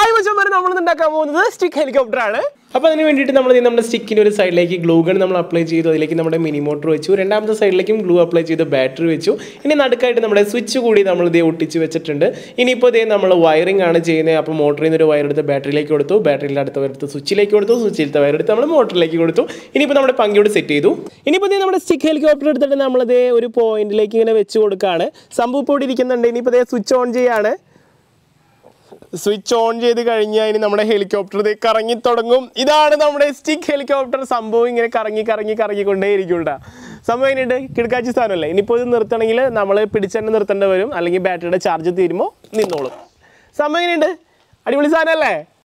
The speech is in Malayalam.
ഹായ് മച്ചന്മാർ നമ്മൾ ഉണ്ടാക്കാൻ പോകുന്നത് സ്റ്റിക്ക് ഹെലികോപ്റ്റർ ആണ് അപ്പോൾ അതിന് വേണ്ടിയിട്ട് നമ്മൾ ദേ നമ്മുടെ സ്റ്റിക്കിൻ്റെ ഒരു സൈഡിലേക്ക് ഗ്ലൂ ഗൺ നമ്മൾ അപ്ലൈ ചെയ്തു അതിലേക്ക് നമ്മുടെ മിനി മോട്ടർ വെച്ചു രണ്ടാമത്തെ സൈഡിലേക്കും ഗ്ലൂ അപ്ലൈ ചെയ്ത് ബാറ്ററി വെച്ചു ഇനി നടുക്കായിട്ട് നമ്മുടെ സ്വിച്ച് കൂടി നമ്മൾ ഇതേ ഒട്ടിച്ച് വെച്ചിട്ടുണ്ട് ഇനിയിപ്പോൾ ഇതേ നമ്മൾ വയറിംഗ് ആണ് ചെയ്യുന്നത് അപ്പോൾ മോട്ടറിൽ നിന്ന് ഒരു വയർ എടുത്ത് ബാറ്ററിയിലേക്ക് കൊടുത്തു ബാറ്ററിയിൽ അടുത്ത വയർ എടുത്ത് സ്വിച്ചിലേക്ക് കൊടുത്തു സ്വിച്ചിലത്തെ വയർ എടുത്ത് നമ്മൾ മോട്ടറിലേക്ക് കൊടുത്തു ഇനിയിപ്പോൾ നമ്മുടെ പങ്കിയോട് സെറ്റ് ചെയ്തു ഇനിയിപ്പോൾ ദേ നമ്മുടെ സ്റ്റിക്ക് ഹെലികോപ്റ്റർ എടുത്തിട്ട് നമ്മളിതേ ഒരു പോയിന്റിലേക്ക് ഇങ്ങനെ വെച്ച് കൊടുക്കുകയാണ് സംഭവം ഇപ്പോൾ ഇവിടെ ഇരിക്കുന്നുണ്ട് ഇനിയിപ്പോൾ ദേ സ്വിച്ച് ഓൺ ചെയ്യാണ് സ്വിച്ച് ഓൺ ചെയ്ത് കഴിഞ്ഞാൽ ഇനി നമ്മുടെ ഹെലികോപ്റ്റർ ഇത് കറങ്ങി തുടങ്ങും ഇതാണ് നമ്മുടെ സ്റ്റിക്ക് ഹെലികോപ്റ്റർ സംഭവം ഇങ്ങനെ കറങ്ങി കറങ്ങി കറങ്ങിക്കൊണ്ടേ ഇരിക്കും കേട്ടോ സംഭവം കഴിഞ്ഞിട്ട് കിടക്കാച്ചി സാധനമല്ലേ ഇനിയിപ്പോൾ ഇത് നിർത്തണമെങ്കിൽ നമ്മൾ പിടിച്ചെന്നെ നിർത്തേണ്ടി വരും അല്ലെങ്കിൽ ബാറ്ററിയുടെ ചാർജ് തീരുമ്പോൾ നിന്നോളും സംഭവം എങ്ങനെയുണ്ട് അടിപൊളി സാധനമല്ലേ